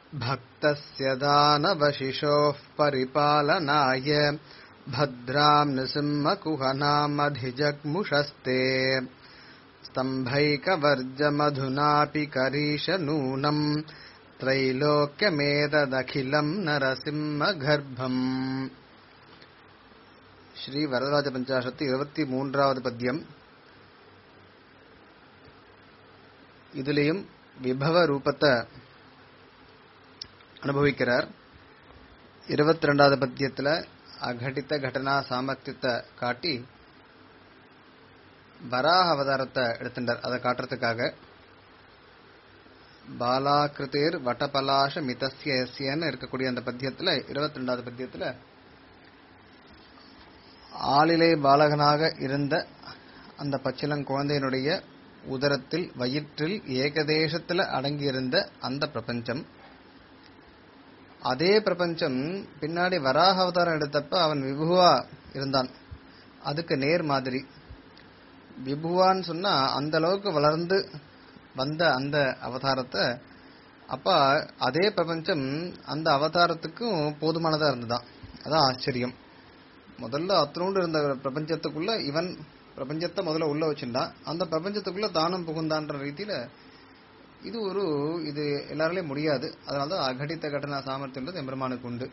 भक्तस्य दानवशिशोः परिपालनाय भद्राम् नृसिंहकुहनामधिजग्मुषस्ते स्तम्भैकवर्जमधुनापि करीशनूनम् त्रैलोक्यमेतदखिलम् नरसिंहगर्भम् ஸ்ரீ வரதராஜ பஞ்சாசத்து இருபத்தி மூன்றாவது பத்தியம் இதுலேயும் விபவ ரூபத்தை அனுபவிக்கிறார் இருபத்தி ரெண்டாவது பத்தியத்தில் அகடித்த கடனா சாமர்த்தியத்தை காட்டி வராக அவதாரத்தை எடுத்துட்டார் அதை காட்டுறதுக்காக பாலாகிருதேர் வட்டபலாஷ மிதஸ்யன்னு இருக்கக்கூடிய அந்த பத்தியத்தில் இருபத்தி ரெண்டாவது பத்தியத்தில் ஆளிலை பாலகனாக இருந்த அந்த பச்சிலங்குழந்தையினுடைய உதரத்தில் வயிற்றில் ஏகதேசத்தில் அடங்கியிருந்த அந்த பிரபஞ்சம் அதே பிரபஞ்சம் பின்னாடி வராக அவதாரம் எடுத்தப்ப அவன் விபுவா இருந்தான் அதுக்கு நேர் மாதிரி விபுவான்னு சொன்னா அந்த அளவுக்கு வளர்ந்து வந்த அந்த அவதாரத்தை அப்ப அதே பிரபஞ்சம் அந்த அவதாரத்துக்கும் போதுமானதா இருந்ததான் அதான் ஆச்சரியம் முதல்ல அத்தனோண்டு இருந்த பிரபஞ்சத்துக்குள்ள இவன் பிரபஞ்சத்தை முதல்ல உள்ள வச்சிருந்தான் அந்த பிரபஞ்சத்துக்குள்ள தானம் புகுந்தான்ற ரீதியில இது ஒரு இது எல்லாராலையும் முடியாது அதனாலதான் அகடித்த கட்டண சாமர்த்தியன்றது எம்பெருமானுக்கு உண்டு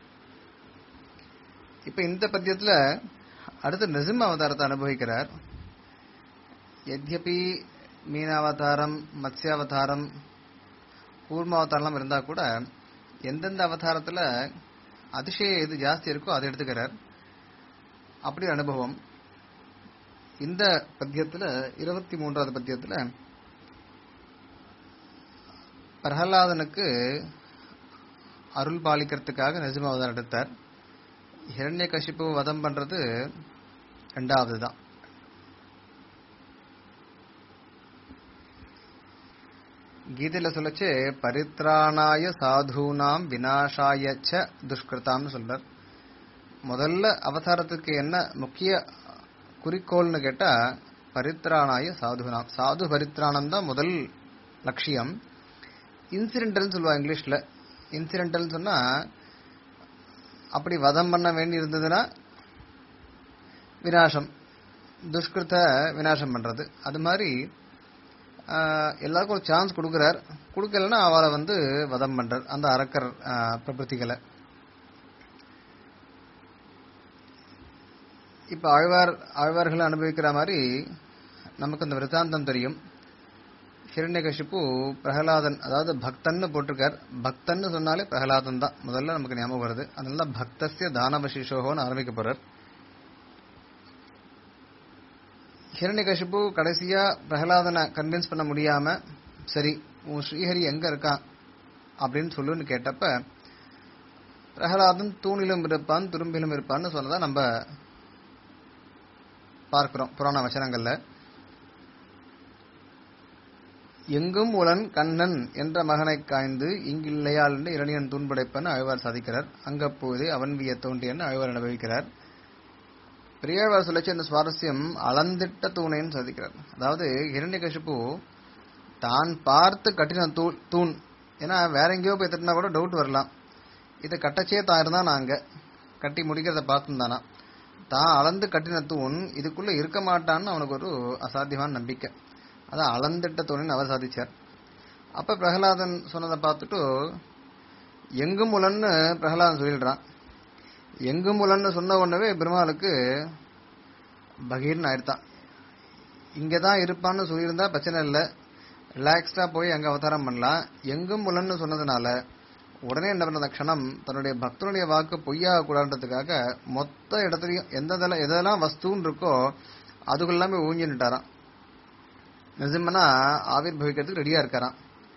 இப்ப இந்த பத்தியத்துல அடுத்து நிசிம்ம அவதாரத்தை அனுபவிக்கிறார் எத்யபி மீனாவதாரம் மத்ஸ்யாவதாரம் கூர்மாவதாரம் இருந்தா கூட எந்தெந்த அவதாரத்துல அதிசய எது ஜாஸ்தி இருக்கோ அதை எடுத்துக்கிறார் அப்படி அனுபவம் இந்த பத்தியத்துல இருபத்தி மூன்றாவது பத்தியத்துல பிரகலாதனுக்கு அருள் பாலிக்கிறதுக்காக நிஜம அவதாரம் எடுத்தார் ஹிரண்ய கஷிப்பு வதம் பண்றது ரெண்டாவது தான் கீதையில சொல்லச்சு பரித்ராணாய சாதுனாம் வினாசாய ச துஷ்கிருதாம்னு சொல்றார் முதல்ல அவதாரத்துக்கு என்ன முக்கிய குறிக்கோள்னு கேட்டா பரித்ராணாய சாதுனாம் சாது பரித்ராணம் தான் முதல் லட்சியம் இன்சிடென்டல் சொல்லுவா இங்கிலீஷ்ல இன்சிடென்டல் சொன்னா அப்படி வதம் பண்ண வேண்டி இருந்ததுன்னா வினாசம் துஷ்கிருத்த வினாசம் பண்றது அது மாதிரி எல்லாருக்கும் ஒரு சான்ஸ் கொடுக்குறார் கொடுக்கலன்னா அவளை வந்து வதம் பண்றார் அந்த அரக்கர் பிரபத்திகளை இப்ப ஆழ்வார் ஆழ்வார்கள் அனுபவிக்கிற மாதிரி நமக்கு இந்த விருத்தாந்தம் தெரியும் ஹிரண்யகஷிப்பு பிரகலாதன் அதாவது பக்தன்னு போட்டிருக்கார் பக்தன்னு சொன்னாலே பிரகலாதன் தான் முதல்ல நமக்கு ஞாபகம் வருது அதனால பக்தசிய தானவசிஷோகோன்னு ஆரம்பிக்க போறார் ஹிரண்யகஷிப்பு கடைசியா பிரகலாதனை கன்வின்ஸ் பண்ண முடியாம சரி உன் ஸ்ரீஹரி எங்க இருக்கான் அப்படின்னு சொல்லுன்னு கேட்டப்ப பிரகலாதன் தூணிலும் இருப்பான் துரும்பிலும் இருப்பான்னு சொன்னதா நம்ம பார்க்கிறோம் புராண வச்சனங்கள்ல எங்கும் உளன் கண்ணன் என்ற மகனை காய்ந்து இங்கில்லையால் என்று இரணியன் தூண்படைப்பன் அழ்வார் சாதிக்கிறார் அங்கப்போது அவன் விய தோன்றியன்னு அழ்வார் அனுபவிக்கிறார் பெரியாழ்வார் சொல்லச்சு இந்த சுவாரஸ்யம் அளந்திட்ட தூணைன்னு சாதிக்கிறார் அதாவது இரண்யகசிப்பு தான் பார்த்து கட்டின தூள் தூண் ஏன்னா வேற எங்கேயோ போய் திட்டினா கூட டவுட் வரலாம் இதை கட்டச்சே தான் இருந்தா நாங்க கட்டி முடிக்கிறத பார்த்துருந்தானா தான் அளந்து கட்டின தூண் இதுக்குள்ள இருக்க மாட்டான்னு அவனுக்கு ஒரு அசாத்தியமான நம்பிக்கை அதான் அளந்திட்ட தூணின்னு அவர் சாதிச்சார் அப்ப பிரகலாதன் சொன்னதை பார்த்துட்டு எங்கும் உலன்னு பிரகலாதன் சொல்லிடுறான் எங்கும் உலன்னு சொன்ன உடனே பெருமாளுக்கு பகீர்னு ஆயிடுத்தான் இங்கதான் இருப்பான்னு சொல்லியிருந்தா பிரச்சனை இல்லை ரிலாக்ஸ்டா போய் அங்க அவதாரம் பண்ணலாம் எங்கும் உலன்னு சொன்னதுனால உடனே என்ன பண்ண க்ஷணம் தன்னுடைய பக்தனுடைய வாக்கு பொய்யாக கூடாதுன்றதுக்காக மொத்த இடத்துலயும் எந்த எதெல்லாம் வஸ்துன்னு இருக்கோ அதுக்குள்ளாமே ஊஞ்சின்னுட்டாராம் நிஜமனா ஆவிர் பவிக்கிறதுக்கு ரெடியா இருக்காராம்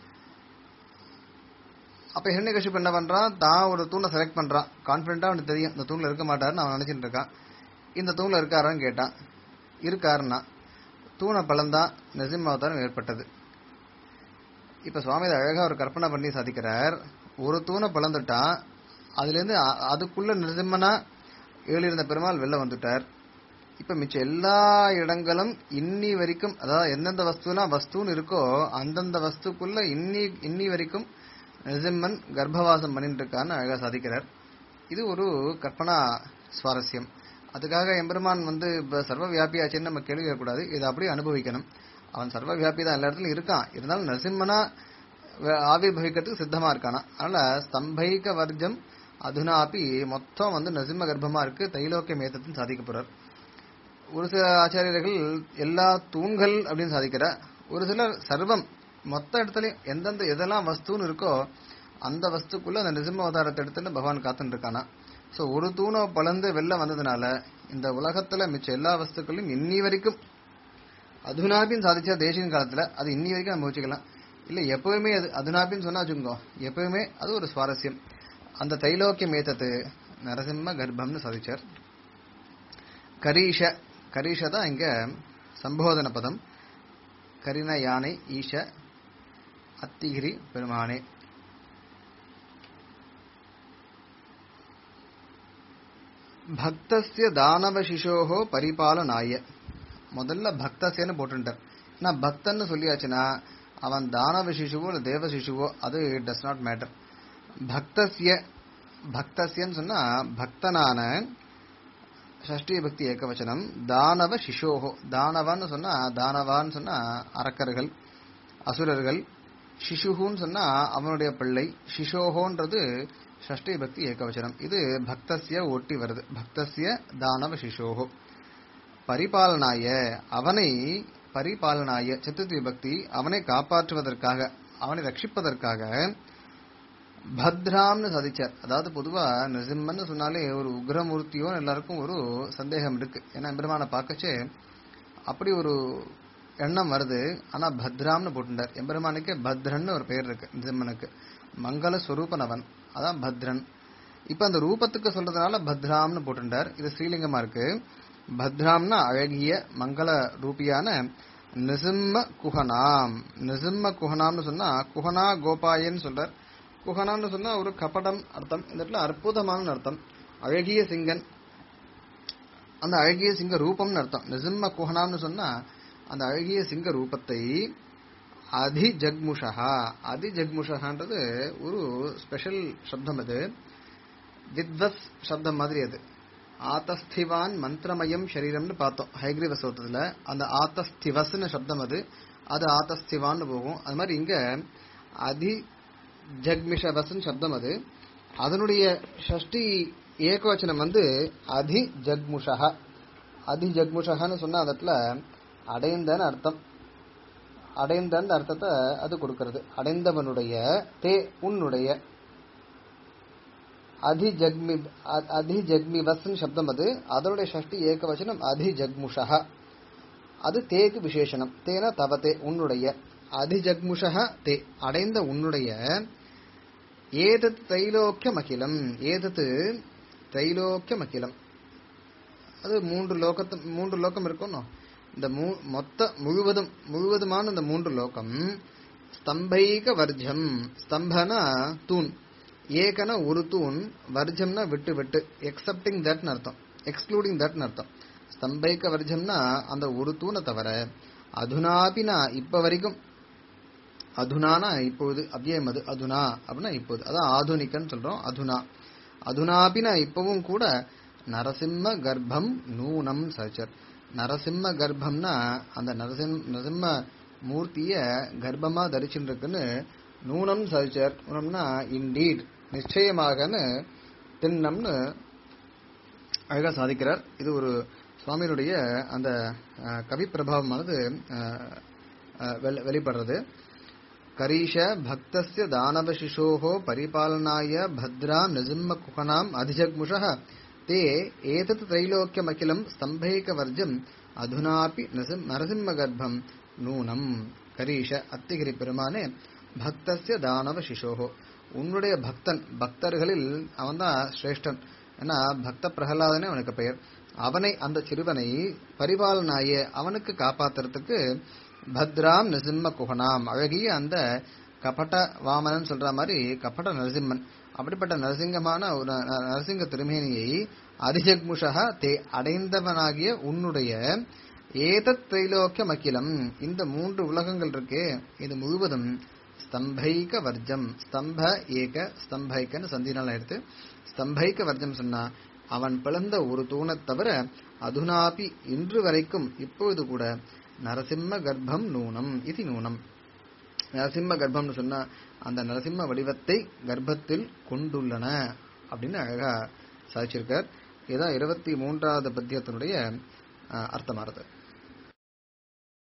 அப்ப ஹிரண்யகஷிப் என்ன பண்றான் தான் ஒரு தூணை செலக்ட் பண்றான் கான்பிடண்டா அவனுக்கு தெரியும் இந்த தூண்ல இருக்க மாட்டாருன்னு அவன் நினைச்சிட்டு இருக்கான் இந்த தூண்ல இருக்காரான்னு கேட்டான் இருக்காருன்னா தூணை பலந்தான் நிசிம்ம அவதாரம் ஏற்பட்டது இப்ப சுவாமி இதை அழகா ஒரு கற்பனை பண்ணி சாதிக்கிறார் ஒரு தூணை பிளந்துட்டான் அதுல இருந்து அதுக்குள்ள நிருசிம்மனா ஏழிருந்த பெருமாள் வெளில வந்துட்டார் இப்ப மிச்ச எல்லா இடங்களும் இன்னி வரைக்கும் அதாவது எந்தெந்த வஸ்துலாம் வஸ்துன்னு இருக்கோ அந்தந்த வஸ்துக்குள்ள இன்னி இன்னி வரைக்கும் நிருசிம்மன் கர்ப்பவாசம் பண்ணிட்டு இருக்கான்னு அழகா சாதிக்கிறார் இது ஒரு கற்பனா சுவாரஸ்யம் அதுக்காக எம்பெருமான் வந்து இப்ப சர்வ வியாபியாச்சுன்னு நம்ம கேள்வி கேட்கக்கூடாது இதை அப்படியே அனுபவிக்கணும் அவன் சர்வ வியாபி தான் எல்லா இடத்துலயும் இருக்கான் இருந்தாலும் நரசிம்மனா ஆவிர்வவிக்கிறதுக்கு சித்தமா இருக்கானா அதனால ஸ்தம்பைக வர்ஜம் அதுனாப்பி மொத்தம் வந்து நரசிம்ம கர்ப்பமா இருக்கு தைலோக்கிய மேத்தத்தின் சாதிக்க போறார் ஒரு சில ஆச்சாரியர்கள் எல்லா தூண்கள் அப்படின்னு சாதிக்கிற ஒரு சிலர் சர்வம் மொத்த இடத்துலயும் எந்தெந்த எதெல்லாம் வஸ்துன்னு இருக்கோ அந்த வஸ்துக்குள்ள அந்த நிசிம்ம அவதாரத்தை எடுத்துன்னு பகவான் காத்துட்டு இருக்கானா சோ ஒரு தூணை பலந்து வெளில வந்ததுனால இந்த உலகத்துல மிச்ச எல்லா வஸ்துக்களையும் இன்னி வரைக்கும் அதுனாபின்னு சாதிச்ச தேசியின் காலத்துல அது இன்னி வரைக்கும் நம்ம வச்சுக்கலாம் இல்ல எப்பவுமே அது அதுனாபின்னு சொன்னா வச்சுக்கோ எப்பவுமே அது ஒரு சுவாரஸ்யம் அந்த தைலோக்கியம் ஏத்தது நரசிம்ம கர்ப்பம்னு சாதிச்சார் கரீஷ கரீஷ தான் இங்க சம்போதன பதம் கரின யானை ஈஷ அத்திகிரி பெருமானே பக்தஸ்ய தானவ சிசோகோ பரிபாலனாய முதல்ல பக்தஸ்யன்னு போட்டுட்டார் ஏன்னா பக்தன்னு சொல்லியாச்சுன்னா அவன் தானவ சிசுவோ இல்ல தேவ சிசுவோ அது டஸ் நாட் மேட்டர் பக்தஸ்ய பக்தஸ்யன்னு சொன்னா பக்தனான ஷஷ்டி பக்தி ஏகவச்சனம் தானவ சிசோகோ தானவான்னு சொன்னா தானவான்னு சொன்னா அரக்கர்கள் அசுரர்கள் சிசுகுன்னு சொன்னா அவனுடைய பிள்ளை சிசோகோன்றது ஷஷ்டி பக்தி ஏகவச்சனம் இது பக்தஸ்ய ஒட்டி வருது பக்தஸ்ய தானவ சிசோகோ பரிபாலனாய அவனை பரிபாலனாய சத்துர்த்தி பக்தி அவனை காப்பாற்றுவதற்காக அவனை ரட்சிப்பதற்காக பத்ராம்னு சாதிச்சார் அதாவது பொதுவா நிருசிம்மன்னு சொன்னாலே ஒரு உக்ரமூர்த்தியோ எல்லாருக்கும் ஒரு சந்தேகம் இருக்கு ஏன்னா எம்பெருமானை பார்க்கச்சே அப்படி ஒரு எண்ணம் வருது ஆனா பத்ராம்னு போட்டுட்டார் எம்பெருமானுக்கு பத்ரன்னு ஒரு பெயர் இருக்கு நிருசிம்மனுக்கு மங்கள ஸ்வரூபன் அவன் அதான் பத்ரன் இப்ப அந்த ரூபத்துக்கு சொல்றதுனால பத்ராம்னு போட்டுட்டார் இது ஸ்ரீலிங்கமா இருக்கு பத்ராம்னா அழகிய மங்கள ரூபியான நிசிம்ம குஹனாம் நிசிம்ம குஹனாம்னு சொன்னா குஹனா கோபாயன்னு சொல்றார் குஹனான்னு சொன்னா ஒரு கபடம் அர்த்தம் இந்த இடத்துல அற்புதமான அர்த்தம் அழகிய சிங்கன் அந்த அழகிய சிங்க ரூபம்னு அர்த்தம் நிசிம்ம குஹனாம்னு சொன்னா அந்த அழகிய சிங்க ரூபத்தை அதி ஜக்முஷா அதி ஜக்முஷான்றது ஒரு ஸ்பெஷல் சப்தம் அது வித்வஸ் சப்தம் மாதிரி அது ஆத்தஸ்திவான் மந்திரமயம் சரீரம்னு பார்த்தோம் ஹைகிரீவ சோத்தத்துல அந்த ஆத்தஸ்திவஸ்னு சப்தம் அது அது ஆத்தஸ்திவான்னு போகும் அது மாதிரி இங்க அதி ஜக்மிஷவஸ்ன்னு சப்தம் அது அதனுடைய ஷஷ்டி ஏகவச்சனம் வந்து அதி ஜக்முஷா அதி ஜக்முஷகான்னு சொன்ன இடத்துல அடைந்தன்னு அர்த்தம் அடைந்தன்ற அர்த்தத்தை அது கொடுக்கிறது அடைந்தவனுடைய தே உன்னுடைய அதி ஜக்மி அதி ஜக்மி வஸ்ன்னு சப்தம் அது அதனுடைய ஷஷ்டி ஏகவச்சனம் அதி ஜக்முஷா அது தேக்கு விசேஷனம் தேனா தவத்தே உன்னுடைய அதி ஜக்முஷா தே அடைந்த உன்னுடைய ஏதத் தைலோக்கியம் அகிலம் ஏதத்து தைலோக்கியம் அகிலம் அது மூன்று லோகத்து மூன்று லோகம் இருக்கணும் இந்த மொத்த முழுவதும் முழுவதுமான இந்த மூன்று லோகம் ஸ்தம்பைக வர்ஜம் ஸ்தம்பனா தூண் ஏகன ஒரு தூண் வர்ஜம்னா விட்டு விட்டு எக்ஸப்டிங் தட்னு அர்த்தம் எக்ஸ்க்ளூடிங் தட்னு அர்த்தம் ஸ்தம்பைக்க வர்ஜம்னா அந்த ஒரு தூணை தவிர அதுனாபி நான் இப்ப வரைக்கும் அதுனானா இப்பொழுது அவ்வியம் அது அதுனா அப்படின்னா இப்போது அதான் ஆதுனிக்கன்னு சொல்றோம் அதுனா அதுனாபி நான் இப்பவும் கூட நரசிம்ம கர்ப்பம் நூனம் சச்சர் நரசிம்ம கர்ப்பம்னா அந்த நரசிம் நரசிம்ம மூர்த்திய கர்ப்பமா தரிச்சுட்டு இருக்குன்னு நூனம் சச்சர் நூனம்னா இன்டீட் நிச்சயமாகன்னு திண்ணம்னு அழகா சாதிக்கிறார் இது ஒரு சுவாமியினுடைய அந்த கவி பிரபாவமானது வெளிப்படுறது கரீஷ பக்தஸ்ய தானவ சிசோஹோ பரிபாலனாய பத்ராம் நிசிம்ம குகனாம் அதிஜக்முஷ தே ஏதத் தைலோக்கியமகிலம் ஸ்தம்பைக வர்ஜம் அதுனாபி நரசிம்ம கர்ப்பம் நூனம் கரீஷ அத்திகிரி பெருமானே பக்தஸ்ய தானவ சிசோஹோ உன்னுடைய பக்தன் பக்தர்களில் அவன்தான் சிரேஷ்டன் ஏன்னா பக்த பிரகலாதனே அவனுக்கு பெயர் அவனை அந்த சிறுவனை பரிபாலனாய அவனுக்கு காப்பாத்துறதுக்கு பத்ராம் நரசிம்ம குகனாம் அழகிய அந்த கபட வாமனன் சொல்ற மாதிரி கபட நரசிம்மன் அப்படிப்பட்ட நரசிங்கமான ஒரு நரசிங்க திருமேனியை அதிஜக்முஷா தே அடைந்தவனாகிய உன்னுடைய ஏதத் தைலோக்கிய மக்கிலம் இந்த மூன்று உலகங்கள் இருக்கே இது முழுவதும் ஸ்தம்பைக வர்ஜம் ஸ்தம்ப ஏக ஸ்தம்பைக்கன்னு சந்தினால் எடுத்து ஸ்தம்பைக வர்ஜம் சொன்னா அவன் பிளந்த ஒரு தூணைத் தவிர அதுனாபி இன்று வரைக்கும் இப்பொழுது கூட நரசிம்ம கர்ப்பம் நூனம் இது நூனம் நரசிம்ம கர்ப்பம்னு சொன்னா அந்த நரசிம்ம வடிவத்தை கர்ப்பத்தில் கொண்டுள்ளன அப்படின்னு அழகா சாதிச்சிருக்கார் இதுதான் இருபத்தி மூன்றாவது பத்தியத்தினுடைய அஹ், அர்த்தமானது